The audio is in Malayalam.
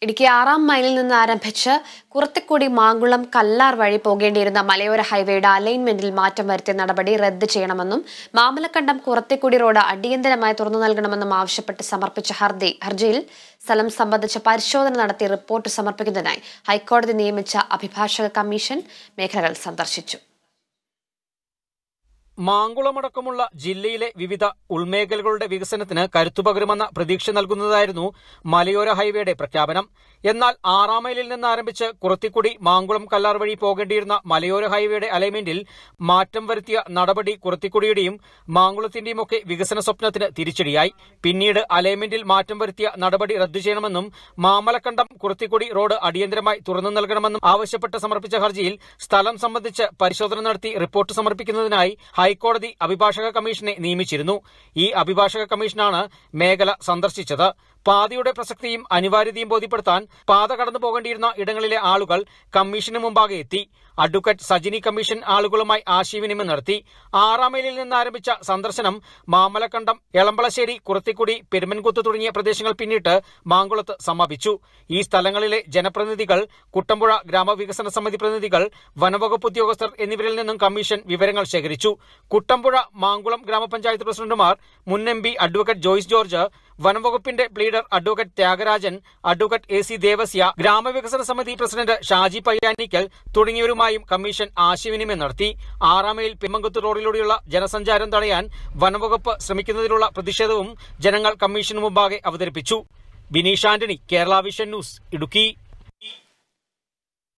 ഇടുക്കി ആറാം മൈലിൽ നിന്ന് ആരംഭിച്ച് കുറത്തിക്കൂടി മാങ്കുളം കല്ലാർ വഴി പോകേണ്ടിയിരുന്ന മലയോര ഹൈവേയുടെ അലൈൻമെന്റിൽ മാറ്റം വരുത്തിയ നടപടി റദ്ദ് ചെയ്യണമെന്നും മാമലക്കണ്ടം കുറത്തിക്കുടി റോഡ് അടിയന്തരമായി തുറന്നു നൽകണമെന്നും ആവശ്യപ്പെട്ട് സമർപ്പിച്ച ഹർജി ഹർജിയിൽ സ്ഥലം സംബന്ധിച്ച പരിശോധന നടത്തി റിപ്പോർട്ട് സമർപ്പിക്കുന്നതിനായി ഹൈക്കോടതി നിയമിച്ച അഭിഭാഷക കമ്മീഷൻ മേഖലകൾ സന്ദർശിച്ചു മാങ്കുളമടക്കമുള്ള ജില്ലയിലെ വിവിധ ഉൾമേഖലകളുടെ വികസനത്തിന് കരുത്തുപകരുമെന്ന പ്രതീക്ഷ നൽകുന്നതായിരുന്നു മലയോര ഹൈവേയുടെ പ്രഖ്യാപനം എന്നാൽ ആറാം മൈലിൽ നിന്ന് ആരംഭിച്ച് കുറത്തിക്കുടി മാങ്കുളം കല്ലാർ വഴി പോകേണ്ടിയിരുന്ന മലയോര ഹൈവേയുടെ അലൈൻമെന്റിൽ മാറ്റം വരുത്തിയ നടപടി കുറത്തിക്കുടിയുടെയും മാങ്കുളത്തിന്റെയും ഒക്കെ വികസന സ്വപ്നത്തിന് തിരിച്ചടിയായി പിന്നീട് അലൈൻമെന്റിൽ മാറ്റം വരുത്തിയ നടപടി റദ്ദു ചെയ്യണമെന്നും മാമലക്കണ്ടം കുറത്തിക്കുടി റോഡ് അടിയന്തരമായി തുറന്നു നൽകണമെന്നും ആവശ്യപ്പെട്ട് സമർപ്പിച്ച ഹർജിയിൽ സ്ഥലം സംബന്ധിച്ച് പരിശോധന നടത്തി റിപ്പോർട്ട് സമർപ്പിക്കുന്നതിനായി ഹൈക്കോടതി അഭിഭാഷക കമ്മീഷനെ നിയമിച്ചിരുന്നു ഈ അഭിഭാഷക കമ്മീഷനാണ് മേഖല സന്ദർശിച്ചത് പാതയുടെ പ്രസക്തിയും അനിവാര്യതയും ബോധ്യപ്പെടുത്താൻ പാത കടന്നു പോകേണ്ടിയിരുന്ന ഇടങ്ങളിലെ ആളുകൾ കമ്മീഷന് മുമ്പാകെ എത്തി അഡ്വക്കേറ്റ് സജിനി കമ്മീഷൻ ആളുകളുമായി ആശയവിനിമയം നടത്തി ആറാം മൈലിൽ നിന്ന് ആരംഭിച്ച സന്ദർശനം മാമലക്കണ്ടം എളമ്പളശ്ശേരി കുറത്തിക്കുടി പെരുമൻകുത്ത് തുടങ്ങിയ പ്രദേശങ്ങൾ പിന്നിട്ട് മാങ്കുളത്ത് സമാപിച്ചു ഈ സ്ഥലങ്ങളിലെ ജനപ്രതിനിധികൾ കുട്ടമ്പുഴ ഗ്രാമവികസന സമിതി പ്രതിനിധികൾ വനവകുപ്പ് ഉദ്യോഗസ്ഥർ എന്നിവരിൽ നിന്നും കമ്മീഷൻ വിവരങ്ങൾ ശേഖരിച്ചു കുട്ടമ്പുഴ മാങ്കുളം ഗ്രാമപഞ്ചായത്ത് പ്രസിഡന്റുമാർ മുൻ M P advocate Joice George വനംവകുപ്പിന്റെ pleader advocate Thyagarajan advocate A C Devasya ഗ്രാമവികസന സമിതി പ്രസിഡന്റ് ഷാജി പയ്യാനിക്കൽ തുടങ്ങിയവരുമായും കമ്മീഷൻ ആശയവിനിമയം നടത്തി ആറാമയിൽ പിമ്മങ്കുത്ത് റോഡിലൂടെയുള്ള ജനസഞ്ചാരം തടയാൻ വനംവകുപ്പ് ശ്രമിക്കുന്നതിലുള്ള പ്രതിഷേധവും ജനങ്ങൾ കമ്മീഷന് മുമ്പാകെ അവതരിപ്പിച്ചു ബിനീഷ് ആന്റണി കേരള വിഷൻ ന്യൂസ് ഇടുക്കി